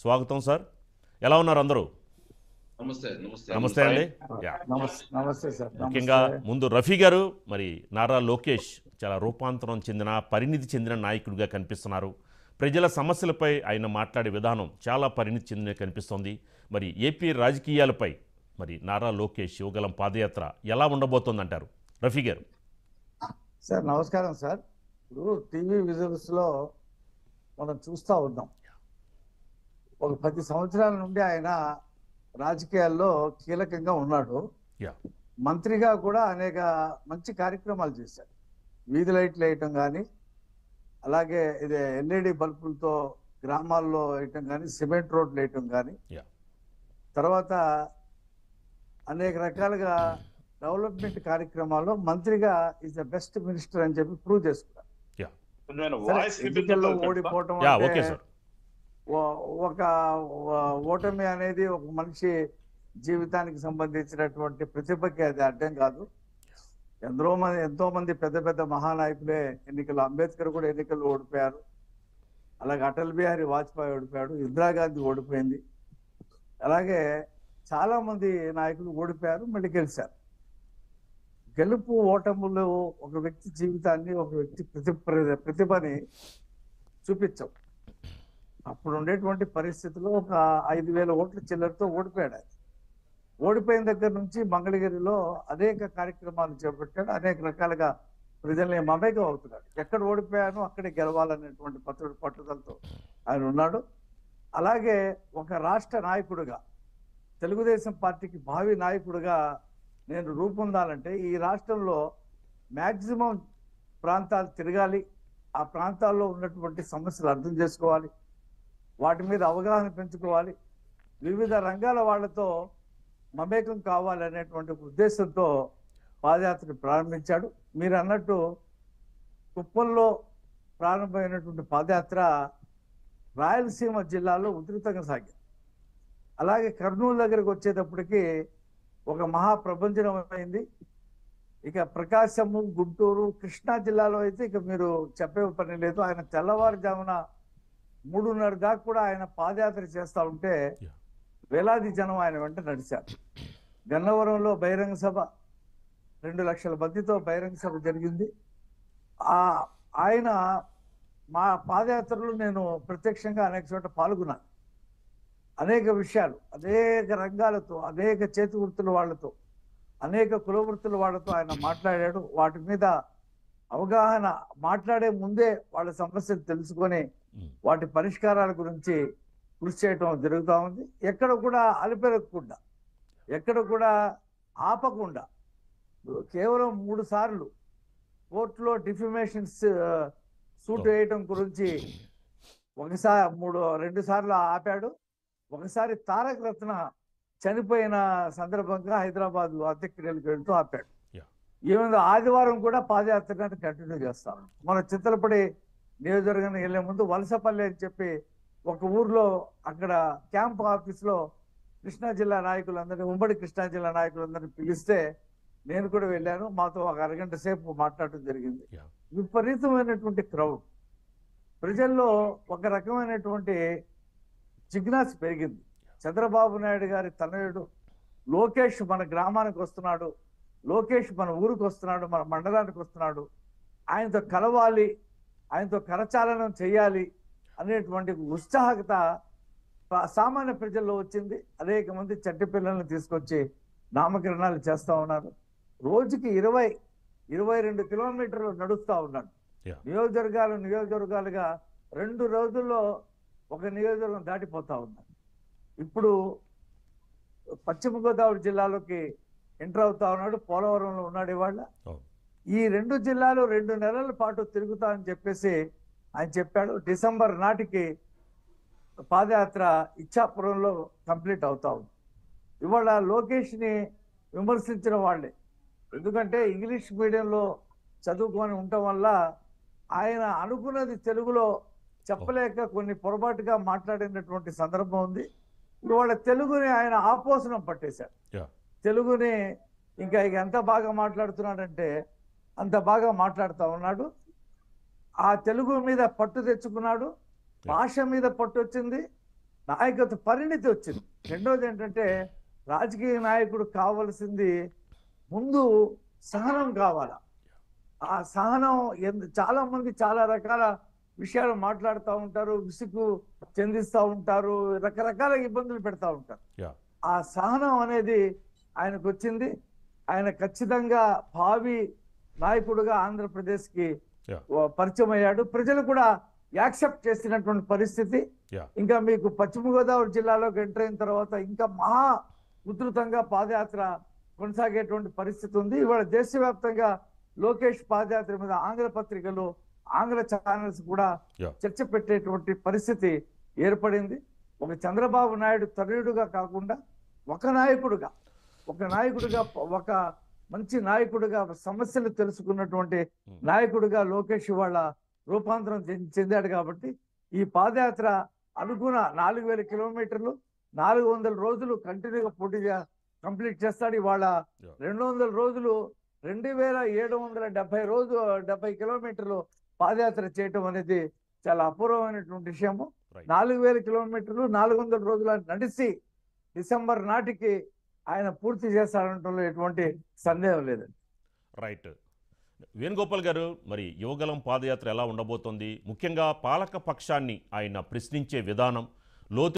స్వాగతం సార్ ఎలా ఉన్నారు అందరూ నమస్తే నమస్తే నమస్తే అండి యా. నమస్తే నమస్తే సార్ ముఖ్యంగా నమస్తే. ముందు రఫీ గారు మరి నారా లోకేష్ చాలా రూపాంతరం చెందిన పరిణితి చెందిన నాయకుడిగా కనిపిస్తున్నారు ప్రజల సమస్యలపై ఆయన మాట్లాడే విధానం చాలా పరిణితి చెందిన కనిపిస్తోంది మరి ఏపీ రాజకీయాలపై మరి నారా లోకేష్ యువగలం పాదయాత్ర ఎలా ఉండబోతోందంటారు రఫీ గారు సార్ నమస్కారం సార్ ఇప్పుడు టీవీ విజువల్స్ లో మనం చూస్తూ ఉన్నాం ఒక పది సంవత్సరాల నుండి ఆయన రాజకీయాల్లో కీలకంగా ఉన్నాడు యా మంత్రిగా కూడా అనేక మంచి కార్యక్రమాలు చేశారు వీధి లైట్లు వేయటం కానీ అలాగే ఇది ఎల్ఈడి బల్బులతో గ్రామాల్లో వేయటం కానీ సిమెంట్ రోడ్లు వేయటం కానీ యా తర్వాత అనేక రకాలుగా డెవలప్మెంట్ కార్యక్రమాల్లో మంత్రిగా ఈజ్ ద బెస్ట్ మినిస్టర్ అని చెప్పి ప్రూవ్ చేసుకున్నారు యా నేను సరే, వాయిస్ ఎన్నికల్లో ఓడిపోవటం యా అంటే ఓకే సార్ ఓ- ఒక ఓ- ఓటమి అనేది ఒక మనిషి జీవితానికి సంబంధించినటువంటి ప్రతిభకి అది అడ్డం కాదు ఎందరో మంది ఎంతో మంది పెద్ద పెద్ద మహానాయకులే ఎన్నికలు అంబేద్కర్ కూడా ఎన్నికల్లో ఓడిపోయారు అలాగే అటల్ బిహారీ వాజ్పేయి ఓడిపోయాడు ఇందిరాగాంధీ ఓడిపోయింది అలాగే చాలా మంది నాయకులు ఓడిపోయారు మళ్ళీ గెలిచారు గెలుపు ఓటములు ఒక వ్యక్తి జీవితాన్ని ఒక వ్యక్తి ప్రతి ప్రతిభని చూపించవు అప్పుడు ఉండేటువంటి పరిస్థితిలో ఒక ఐదు వేల ఓట్ల చిల్లరతో ఓడిపోయాడు ఆయన ఓడిపోయిన దగ్గర నుంచి మంగళగిరిలో అనేక కార్యక్రమాలు చేపట్టాడు అనేక రకాలుగా ప్రజల్ని మమేకం అవుతున్నాడు ఎక్కడ ఓడిపోయానో అక్కడే గెలవాలనేటువంటి పట్టుడు పట్టుదలతో ఆయన ఉన్నాడు అలాగే ఒక రాష్ట్ర నాయకుడిగా తెలుగుదేశం పార్టీకి భావి నాయకుడిగా నేను రూపొందాలంటే ఈ రాష్ట్రంలో మ్యాక్సిమం ప్రాంతాలు తిరగాలి ఆ ప్రాంతాల్లో ఉన్నటువంటి సమస్యలు అర్థం చేసుకోవాలి వాటి మీద అవగాహన పెంచుకోవాలి వివిధ రంగాల వాళ్ళతో మమేకం కావాలి అనేటువంటి ఉద్దేశంతో పాదయాత్ర ప్రారంభించాడు మీరు అన్నట్టు కుప్పంలో ప్రారంభమైనటువంటి పాదయాత్ర రాయలసీమ జిల్లాలో ఉధృతంగా సాగింది అలాగే కర్నూలు దగ్గరకు వచ్చేటప్పటికి ఒక మహా ప్రభంజనం అయింది ఇక ప్రకాశము గుంటూరు కృష్ణా జిల్లాలో అయితే ఇక మీరు చెప్పే పని లేదు ఆయన తెల్లవారుజామున మూడున్నర దాకా కూడా ఆయన పాదయాత్ర చేస్తా ఉంటే Yeah. వేలాది జనం ఆయన వెంట నడిచారు గన్నవరంలో బహిరంగ సభ రెండు లక్షల మందితో బహిరంగ సభ జరిగింది ఆ ఆయన మా పాదయాత్రలో నేను ప్రత్యక్షంగా అనేక చోట పాల్గొన్నాను అనేక విషయాలు అనేక రంగాలతో అనేక చేతి వృత్తుల వాళ్ళతో అనేక కుల వృత్తుల వాళ్ళతో ఆయన మాట్లాడాడు వాటి మీద అవగాహన మాట్లాడే ముందే వాళ్ళ సమస్యలు తెలుసుకొని ఉమ్. వాటి పరిష్కారాల గురించి కృషి చేయటం జరుగుతూ ఉంది ఎక్కడ కూడా అలిపెరగకుండా ఎక్కడ కూడా ఆపకుండా కేవలం మూడు సార్లు కోర్టులో డిఫిమేషన్స్ సూట్ వేయటం గురించి ఒకసారి మూడు రెండు సార్లు ఆపాడు ఒకసారి తారక రత్న చనిపోయిన సందర్భంగా హైదరాబాద్ లో అంత్యక్రియలకు వెళ్తూ ఆపాడు Yeah. ఈవెన్ ఆదివారం కూడా పాదయాత్రను కంటిన్యూ చేస్తాం మన చింతలపడి నియోజకవర్గానికి వెళ్లే ముందు వలసపల్లి అని చెప్పి ఒక ఊర్లో అక్కడ క్యాంప్ ఆఫీస్ లో కృష్ణా జిల్లా నాయకులందరినీ ఉమ్మడి కృష్ణా జిల్లా నాయకులందరినీ పిలిస్తే నేను కూడా వెళ్ళాను మాతో ఒక అరగంట సేపు మాట్లాడటం జరిగింది Yeah. విపరీతమైనటువంటి క్రౌడ్ ప్రజల్లో ఒక రకమైనటువంటి జిజ్ఞాస పెరిగింది చంద్రబాబు నాయుడు గారి తనయుడు లోకేష్ మన గ్రామానికి వస్తున్నాడు లోకేష్ మన ఊరికి వస్తున్నాడు మన మండలానికి వస్తున్నాడు ఆయనతో కలవాలి ఆయనతో కరచాలనం చేయాలి అనేటువంటి ఉత్సాహకత ప- సామాన్య ప్రజల్లో వచ్చింది అనేక మంది చట్టి పిల్లల్ని తీసుకొచ్చి నామకరణాలు చేస్తా ఉన్నారు రోజుకి ఇరవై ఇరవై రెండు కిలోమీటర్లు నడుస్తా ఉన్నాడు Yeah. నియోజకవర్గాలు నియోజకవర్గాలుగా రెండు రోజుల్లో ఒక నియోజకవర్గం దాటిపోతా ఉన్నారు ఇప్పుడు పశ్చిమ గోదావరి జిల్లాలోకి ఎంటర్ అవుతా ఉన్నాడు పోలవరంలో ఉన్నాడు ఇవాళ అవును. ఈ రెండు జిల్లాలు రెండు నెలల పాటు తిరుగుతా అని చెప్పేసి ఆయన చెప్పాడు డిసెంబర్ నాటికి పాదయాత్ర ఇచ్చాపురంలో కంప్లీట్ అవుతా ఉంది ఇవాళ లోకేష్ని విమర్శించిన వాళ్ళే ఎందుకంటే ఇంగ్లీష్ మీడియంలో చదువుకొని ఉండటం వల్ల ఆయన అనుకున్నది తెలుగులో చెప్పలేక కొన్ని పొరపాటుగా మాట్లాడినటువంటి సందర్భం ఉంది ఇవాళ తెలుగుని ఆయన ఆపోసనం పట్టేశాడు Yeah. తెలుగుని ఇంకా ఇక ఎంత బాగా మాట్లాడుతున్నాడంటే అంత బాగా మాట్లాడుతూ ఉన్నాడు ఆ తెలుగు మీద పట్టు తెచ్చుకున్నాడు భాష మీద పట్టు వచ్చింది నాయకత్వ పరిణితి వచ్చింది రెండోది ఏంటంటే రాజకీయ నాయకుడు కావలసింది ముందు సహనం కావాలా ఆ సహనం ఎందు చాలా మంది చాలా రకాల విషయాలు మాట్లాడుతూ ఉంటారు విసుగు చెందిస్తూ ఉంటారు రకరకాల ఇబ్బందులు పెడతా ఉంటారు యా ఆ సహనం అనేది ఆయనకు వచ్చింది ఆయన ఖచ్చితంగా భావి నాయకుడుగా ఆంధ్రప్రదేశ్కి యా ఓ పరిచయం అయ్యాడు ప్రజలు కూడా యాక్సెప్ట్ చేసినటువంటి పరిస్థితి యా ఇంకా మీకు పశ్చిమ గోదావరి జిల్లాలోకి ఎంటర్ అయిన తర్వాత ఇంకా మహా ఉధృతంగా పాదయాత్ర కొనసాగేటువంటి పరిస్థితి ఉంది ఇవాళ దేశవ్యాప్తంగా లోకేష్ పాదయాత్ర మీద ఆంగ్ల పత్రికలు ఆంగ్ల ఛానల్స్ కూడా యా చర్చ పెట్టేటువంటి పరిస్థితి ఏర్పడింది ఒక చంద్రబాబు నాయుడు తనయుడుగా కాకుండా ఒక నాయకుడుగా ఒక నాయకుడిగా ఒక మంచి నాయకుడిగా సమస్యలు తెలుసుకున్నటువంటి నాయకుడిగా లోకేష్ ఇవాళ రూపాంతరం చెంది- చెందాడు కాబట్టి ఈ పాదయాత్ర అనుకున్న నాలుగు వేల కిలోమీటర్లు నాలుగు వందల రోజులు కంటిన్యూగా పోటీగా కంప్లీట్ చేస్తాడు ఇవాళ Yeah. రెండు వందల రోజులు రెండు వేల ఏడు వందల డెబ్బై రోజు డెబ్బై కిలోమీటర్లు పాదయాత్ర చేయటం అనేది చాలా అపూర్వమైనటువంటి విషయము Right. నాలుగు వేల కిలోమీటర్లు నాలుగు వందల రోజుల నడిచి డిసెంబర్ నాటికి ఆయన పూర్తి చేస్తాడంటంలో ఎటువంటి సందేహం లేదండి రైట్ వేణుగోపాల్ గారు మరి యువగలం పాదయాత్ర ఎలా ఉండబోతోంది ముఖ్యంగా పాలక పక్షాన్ని ఆయన ప్రశ్నించే విధానం లోతు